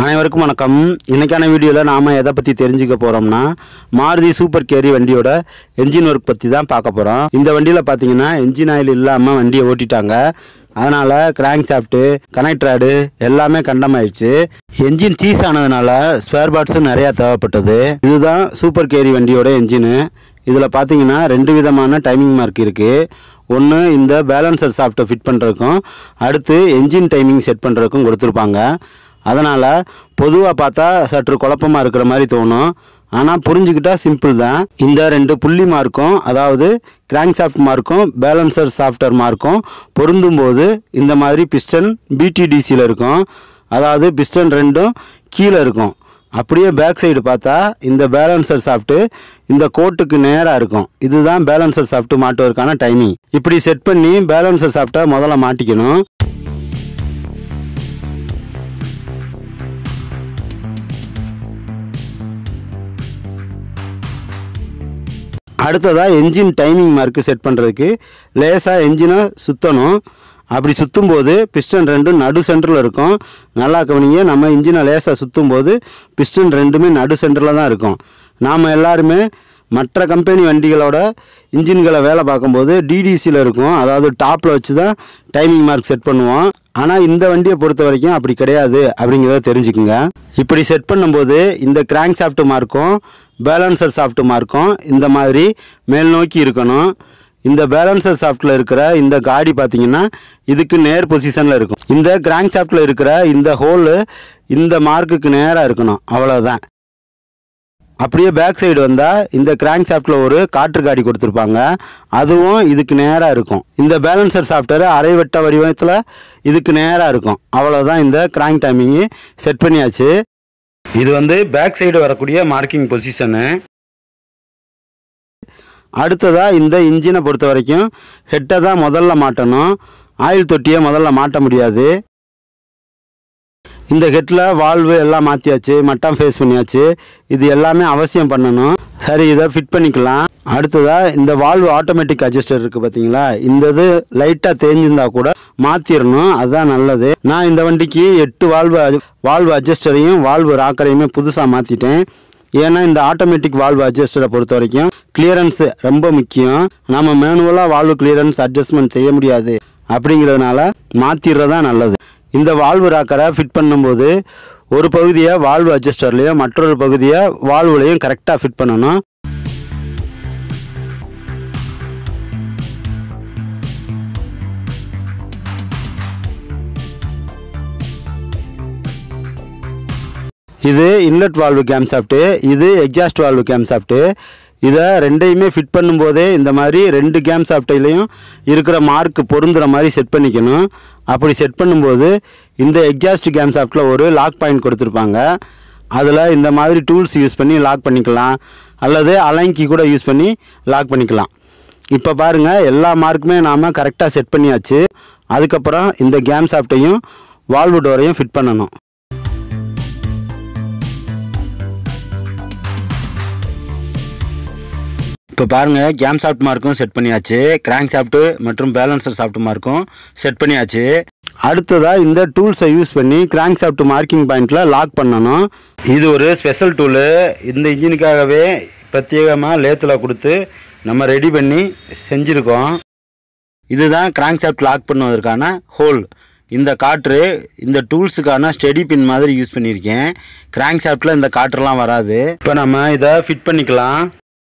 அனைவருக்கும் வணக்கம் இன்னைக்கான வீடியோவில் நாம் எதை பற்றி தெரிஞ்சுக்க போகிறோம்னா மாருதி சூப்பர் கேரி வண்டியோட என்ஜின் ஒர்க் பற்றி தான் பார்க்க போகிறோம் இந்த வண்டியில் பார்த்தீங்கன்னா என்ஜின் ஆயில் இல்லாமல் வண்டியை ஓட்டிட்டாங்க அதனால் கிராங்க் சாஃப்ட்டு கனெக்ட் ராடு எல்லாமே கண்டமாயிடுச்சு என்ஜின் சீஸ் ஆனதுனால ஸ்பேர் பார்ட்ஸும் நிறையா தேவைப்பட்டது இதுதான் சூப்பர் கேரி வண்டியோட என்ஜினு இதில் பார்த்தீங்கன்னா ரெண்டு விதமான டைமிங் மார்க் இருக்குது ஒன்று இந்த பேலன்சர் சாஃப்ட்டை ஃபிட் பண்ணுறதுக்கும் அடுத்து என்ஜின் டைமிங் செட் பண்ணுறதுக்கும் கொடுத்துருப்பாங்க அதனால் பொதுவாக பார்த்தா சற்று குழப்பமாக இருக்கிற மாதிரி தோணும் ஆனால் புரிஞ்சுக்கிட்டா சிம்பிள் தான் இந்த ரெண்டு புள்ளி மார்க்கும் அதாவது கிராங்க் சாஃப்ட் மார்க்கும் பேலன்சர் சாஃப்ட்வேர் மார்க்கும் பொருந்தும் போது இந்த மாதிரி பிஸ்டன் பிடிடிசியில் இருக்கும் அதாவது பிஸ்டன் ரெண்டும் கீழே இருக்கும் அப்படியே பேக் சைடு பார்த்தா இந்த பேலன்சர் சாஃப்ட்டு இந்த கோட்டுக்கு நேராக இருக்கும் இதுதான் பேலன்சர் சாஃப்ட் மாட்டுவதற்கான டைமிங் இப்படி செட் பண்ணி பேலன்சர் சாஃப்ட்டை முதல்ல மாட்டிக்கணும் அடுத்ததாக என்ஜின் டைமிங் மார்க்கு செட் பண்ணுறதுக்கு லேசாக என்ஜினை சுற்றணும் அப்படி சுற்றும் போது பிஸ்டன் ரெண்டும் நடு சென்டரில் இருக்கும் நல்லா கவனிங்க நம்ம இன்ஜினை லேசாக சுற்றும் போது பிஸ்டன் ரெண்டுமே நடு சென்டரில் தான் இருக்கும் நாம் எல்லாருமே மற்ற கம்பெனி வண்டிகளோட இன்ஜின்களை வேலை பார்க்கும்போது டிடிசியில் இருக்கும் அதாவது டாப்பில் வச்சு தான் டைமிங் மார்க் செட் பண்ணுவோம் ஆனால் இந்த வண்டியை பொறுத்த வரைக்கும் அப்படி கிடையாது அப்படிங்கிறத தெரிஞ்சுக்குங்க இப்படி செட் பண்ணும்போது இந்த கிராங்க் சாஃப்ட் மார்க்கும் பேலன்சர் சாஃப்ட் மார்க்கும் இந்த மாதிரி மேல் நோக்கி இருக்கணும் இந்த பேலன்சர் சாஃப்ட்டில் இருக்கிற இந்த காடி பார்த்தீங்கன்னா இதுக்கு நேர் பொசிஷனில் இருக்கும் இந்த கிராங்க் சாஃப்ட்டில் இருக்கிற இந்த ஹோலு இந்த மார்க்குக்கு நேராக இருக்கணும் அவ்வளோதான் அப்படியே பேக் சைடு வந்தால் இந்த கிராங்க் சாஃப்ட்டில் ஒரு காற்று காடி கொடுத்துருப்பாங்க அதுவும் இதுக்கு நேராக இருக்கும் இந்த பேலன்சர் சாஃப்ட்வேர் அரைவட்ட வடிவத்தில் இதுக்கு நேராக இருக்கும் அவ்வளோதான் இந்த கிராங்க் டைமிங்கு செட் பண்ணியாச்சு இது வந்து பேக் சைடு வரக்கூடிய மார்க்கிங் பொசிஷனு அடுத்ததாக இந்த இன்ஜினை பொறுத்த வரைக்கும் ஹெட்டை தான் முதல்ல மாட்டணும் ஆயில் தொட்டியை முதல்ல மாட்ட முடியாது இந்த ஹெட்டில் வால்வு எல்லாம் மாற்றியாச்சு மட்டம் ஃபேஸ் பண்ணியாச்சு இது எல்லாமே அவசியம் பண்ணணும் சரி இதை ஃபிட் பண்ணிக்கலாம் அடுத்ததாக இந்த வால்வு ஆட்டோமேட்டிக் அட்ஜஸ்டர் இருக்குது பார்த்தீங்களா இந்த இது லைட்டாக தேஞ்சிருந்தா கூட மாற்றிடணும் அதுதான் நல்லது நான் இந்த வண்டிக்கு எட்டு வால்வு வால்வு அட்ஜஸ்டரையும் வால்வு ராக்கரையுமே புதுசாக மாற்றிட்டேன் ஏன்னா இந்த ஆட்டோமேட்டிக் வால்வு அட்ஜஸ்டரை பொறுத்த வரைக்கும் கிளியரன்ஸ் ரொம்ப முக்கியம் நம்ம மேனுவலாக வால்வு கிளியரன்ஸ் அட்ஜஸ்ட்மெண்ட் செய்ய முடியாது அப்படிங்கிறதுனால மாற்றிடுறதா நல்லது இந்த வால்வு ராக்கரை ஃபிட் பண்ணும்போது ஒரு பகுதியை வால்வு அட்ஜஸ்டர்லேயும் மற்றொரு பகுதியை வால்வுலையும் கரெக்டாக ஃபிட் பண்ணணும் இது இன்லெட் வால்வு கேம் சாஃப்ட்டு இது எக்ஸாஸ்ட் வால்வு கேம் சாஃப்ட்டு இதை ரெண்டையுமே ஃபிட் பண்ணும்போதே இந்த மாதிரி ரெண்டு கேம் சாஃப்ட்லையும் இருக்கிற மார்க் பொருந்துகிற மாதிரி செட் பண்ணிக்கணும் அப்படி செட் பண்ணும்போது இந்த எக்ஸாஸ்ட் கேம் சாஃப்ட்டில் ஒரு லாக் பாயிண்ட் கொடுத்துருப்பாங்க அதில் இந்த மாதிரி டூல்ஸ் யூஸ் பண்ணி லாக் பண்ணிக்கலாம் அல்லது அலைங்கி கூட யூஸ் பண்ணி லாக் பண்ணிக்கலாம் இப்போ பாருங்கள் எல்லா மார்க்குமே நாம் கரெக்டாக செட் பண்ணியாச்சு அதுக்கப்புறம் இந்த கேம் சாஃப்ட்டையும் வால்வு டோரையும் ஃபிட் பண்ணணும் இப்போ பாருங்கள் கேம் சாஃப்ட் மார்க்கும் செட் பண்ணியாச்சு கிராங்க் சாஃப்ட்டு மற்றும் பேலன்சர் சாஃப்ட் மார்க்கும் செட் பண்ணியாச்சு அடுத்ததாக இந்த டூல்ஸை யூஸ் பண்ணி கிராங்க் சாஃப்ட் மார்க்கிங் பாயிண்டில் லாக் பண்ணணும் இது ஒரு ஸ்பெஷல் டூலு இந்த இன்ஜினுக்காகவே பிரத்யேகமாக லேத்தில் கொடுத்து நம்ம ரெடி பண்ணி செஞ்சுருக்கோம் இதுதான் கிராங்க் சாஃப்ட் லாக் பண்ணுவதற்கான ஹோல் இந்த காற்று இந்த டூல்ஸுக்கான ஸ்டெடி பின் மாதிரி யூஸ் பண்ணியிருக்கேன் கிராங்க் சாஃப்ட்டில் இந்த காற்றுலாம் வராது இப்போ நம்ம இதை ஃபிட் பண்ணிக்கலாம்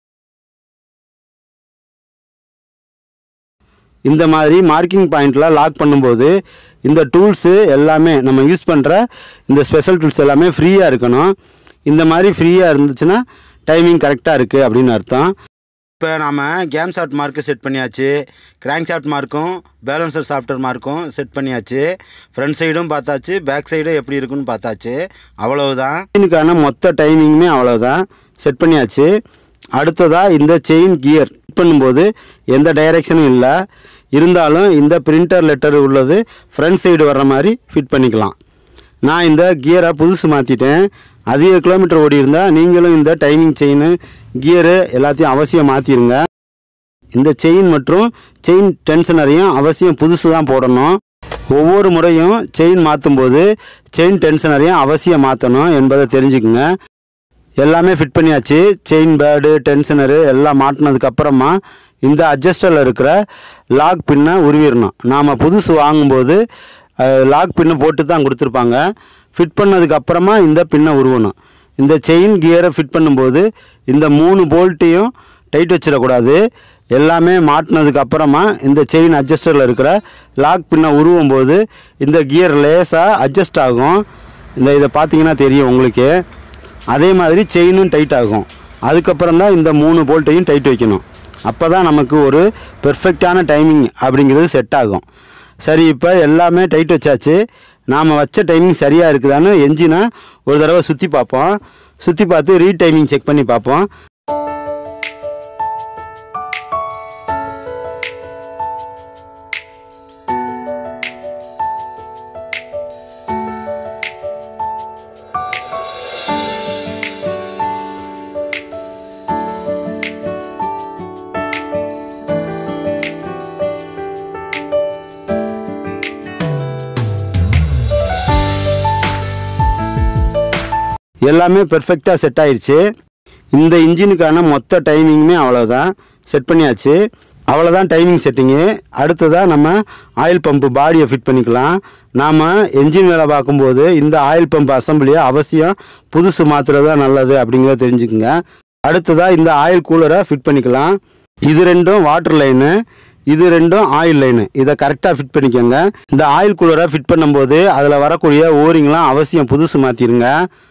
இந்த மாதிரி மார்க்கிங் பாயிண்டில் லாக் பண்ணும்போது இந்த டூல்ஸு எல்லாமே நம்ம யூஸ் பண்ணுற இந்த ஸ்பெஷல் டூல்ஸ் எல்லாமே ஃப்ரீயாக இருக்கணும் இந்த மாதிரி ஃப்ரீயாக இருந்துச்சுன்னா டைமிங் கரெக்டாக இருக்குது அப்படின்னு அர்த்தம் இப்போ நாம் கேம் சாஃப்ட் மார்க்கு செட் பண்ணியாச்சு கிராங்க் சாஃப்ட் மார்க்கும் பேலன்சர் சாஃப்ட்வேர் மார்க்கும் செட் பண்ணியாச்சு ஃப்ரண்ட் சைடும் பார்த்தாச்சு பேக் சைடும் எப்படி இருக்குன்னு பார்த்தாச்சு அவ்வளவுதான் இதுக்கான மொத்த டைமிங்குமே அவ்வளவுதான் செட் பண்ணியாச்சு அடுத்ததாக இந்த செயின் கியர் ஃபிட் பண்ணும்போது எந்த டைரெக்ஷனும் இல்லை இருந்தாலும் இந்த பிரிண்டர் லெட்டர் உள்ளது ஃப்ரண்ட் சைடு வர்ற மாதிரி ஃபிட் பண்ணிக்கலாம் நான் இந்த கியரை புதுசு மாற்றிட்டேன் அதிக கிலோமீட்டர் ஓடி இருந்தால் நீங்களும் இந்த டைமிங் செயின் கியரு எல்லாத்தையும் அவசியம் மாற்றிடுங்க இந்த செயின் மற்றும் செயின் டென்ஷனரையும் அவசியம் புதுசு தான் போடணும் ஒவ்வொரு முறையும் செயின் மாற்றும் போது செயின் டென்ஷனரையும் அவசியம் மாற்றணும் என்பதை தெரிஞ்சுக்குங்க எல்லாமே ஃபிட் பண்ணியாச்சு செயின் பேடு டென்ஷனரு எல்லாம் மாட்டினதுக்கு அப்புறமா இந்த அட்ஜஸ்டரில் இருக்கிற லாக் பின்னை உருவிடணும் நாம் புதுசு வாங்கும்போது லாக் பின்னு போட்டு தான் கொடுத்துருப்பாங்க ஃபிட் பண்ணதுக்கு அப்புறமா இந்த பின்னை உருவணும் இந்த செயின் கியரை ஃபிட் பண்ணும்போது இந்த மூணு போல்ட்டையும் டைட் வச்சிடக்கூடாது எல்லாமே மாட்டினதுக்கு அப்புறமா இந்த செயின் அட்ஜஸ்டரில் இருக்கிற லாக் பின்னை உருவும் போது இந்த கியர் லேசாக அட்ஜஸ்ட் ஆகும் இந்த இதை பார்த்தீங்கன்னா தெரியும் உங்களுக்கு அதே மாதிரி செயினும் டைட் ஆகும் அதுக்கப்புறம் தான் இந்த மூணு போல்ட்டையும் டைட் வைக்கணும் அப்போ தான் நமக்கு ஒரு பெர்ஃபெக்டான டைமிங் அப்படிங்கிறது செட் ஆகும் சரி இப்போ எல்லாமே டைட் வச்சாச்சு நாம் வச்ச டைமிங் சரியாக இருக்குதான்னு என்ஜினை ஒரு தடவை சுற்றி பார்ப்போம் சுற்றி பார்த்து ரீடைமிங் செக் பண்ணி பார்ப்போம் எல்லாமே பெர்ஃபெக்டாக செட் ஆயிடுச்சு இந்த இன்ஜினுக்கான மொத்த டைமிங்குமே அவ்வளோதான் செட் பண்ணியாச்சு அவ்வளோதான் டைமிங் செட்டிங்கு அடுத்ததாக நம்ம ஆயில் பம்பு பாடியை ஃபிட் பண்ணிக்கலாம் நாம் என்ஜின் வேலை பார்க்கும்போது இந்த ஆயில் பம்ப் அசம்பிளியை அவசியம் புதுசு மாற்றுறது தான் நல்லது அப்படிங்கிறத தெரிஞ்சுக்குங்க அடுத்ததாக இந்த ஆயில் கூலரை ஃபிட் பண்ணிக்கலாம் இது ரெண்டும் வாட்டர் லைனு இது ரெண்டும் ஆயில் லைனு இதை கரெக்டாக ஃபிட் பண்ணிக்கோங்க இந்த ஆயில் கூலரை ஃபிட் பண்ணும்போது அதில் வரக்கூடிய ஓரிங்லாம் அவசியம் புதுசு மாற்றிருங்க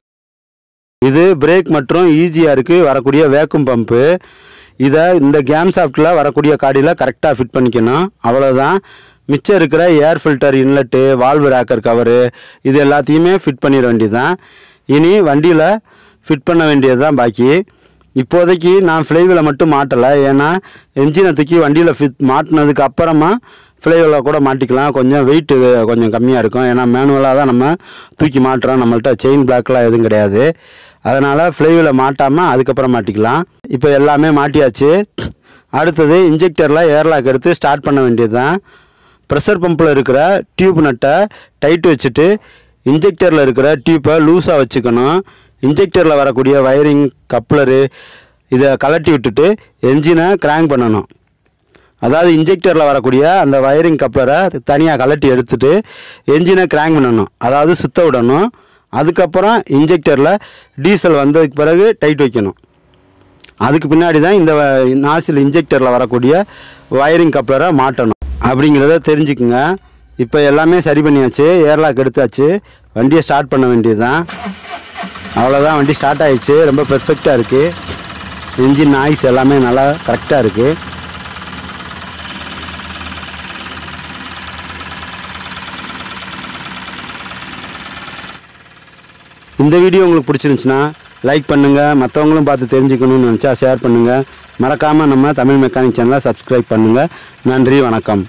இது பிரேக் மற்றும் ஈஜிஆருக்கு வரக்கூடிய வேக்கும் பம்பு இதை இந்த கேம் சாஃப்ட்டில் வரக்கூடிய காடியில் கரெக்டாக ஃபிட் பண்ணிக்கணும் அவ்வளோதான் மிச்சம் இருக்கிற air filter inlet valve rocker cover இது எல்லாத்தையுமே ஃபிட் பண்ணிட வேண்டியதுதான் இனி வண்டியில் ஃபிட் பண்ண வேண்டியது தான் பாக்கி இப்போதைக்கு நான் ஃப்ளைவில் மட்டும் மாட்டலை ஏன்னா என்ஜினை தூக்கி வண்டியில் ஃபிட் மாட்டினதுக்கு அப்புறமா ஃப்ளைவில் கூட மாட்டிக்கலாம் கொஞ்சம் வெயிட்டு கொஞ்சம் கம்மியாக இருக்கும் ஏன்னா மேனுவலாக தான் நம்ம தூக்கி மாட்டுறோம் நம்மள்ட்ட செயின் பிளாக்லாம் எதுவும் கிடையாது அதனால் ஃப்ளைவில் மாட்டாமல் அதுக்கப்புறம் மாட்டிக்கலாம் இப்போ எல்லாமே மாட்டியாச்சு அடுத்தது இன்ஜெக்டரில் ஏர்லாக் எடுத்து ஸ்டார்ட் பண்ண வேண்டியது தான் ப்ரெஷர் பம்பில் இருக்கிற டியூப் நட்டை டைட் வச்சுட்டு இன்ஜெக்டரில் இருக்கிற டியூப்பை லூஸாக வச்சுக்கணும் இன்ஜெக்டரில் வரக்கூடிய வயரிங் கப்ளரு இதை கலட்டி விட்டுட்டு என்ஜினை கிராங்க் பண்ணணும் அதாவது இன்ஜெக்டரில் வரக்கூடிய அந்த வயரிங் கப்ளரை தனியாக கலட்டி எடுத்துட்டு என்ஜினை கிராங்க் பண்ணணும் அதாவது சுத்த விடணும் அதுக்கப்புறம் இன்ஜெக்டரில் டீசல் வந்ததுக்கு பிறகு டைட் வைக்கணும் அதுக்கு பின்னாடி தான் இந்த நாசில் இன்ஜெக்டரில் வரக்கூடிய வயரிங் கப்ளரை மாட்டணும் அப்படிங்கிறத தெரிஞ்சுக்குங்க இப்போ எல்லாமே சரி பண்ணியாச்சு ஏர்லாக் எடுத்தாச்சு வண்டியை ஸ்டார்ட் பண்ண வேண்டியது தான் அவ்வளோதான் வண்டி ஸ்டார்ட் ஆயிடுச்சு ரொம்ப பெர்ஃபெக்டாக இருக்குது இன்ஜின் நாய்ஸ் எல்லாமே நல்லா கரெக்டாக இருக்குது இந்த வீடியோ உங்களுக்கு பிடிச்சிருந்துச்சுன்னா லைக் பண்ணுங்கள் மற்றவங்களும் பார்த்து தெரிஞ்சுக்கணும்னு நினச்சா ஷேர் பண்ணுங்கள் மறக்காமல் நம்ம தமிழ் மெக்கானிக் சேனலை சப்ஸ்கிரைப் பண்ணுங்கள் நன்றி வணக்கம்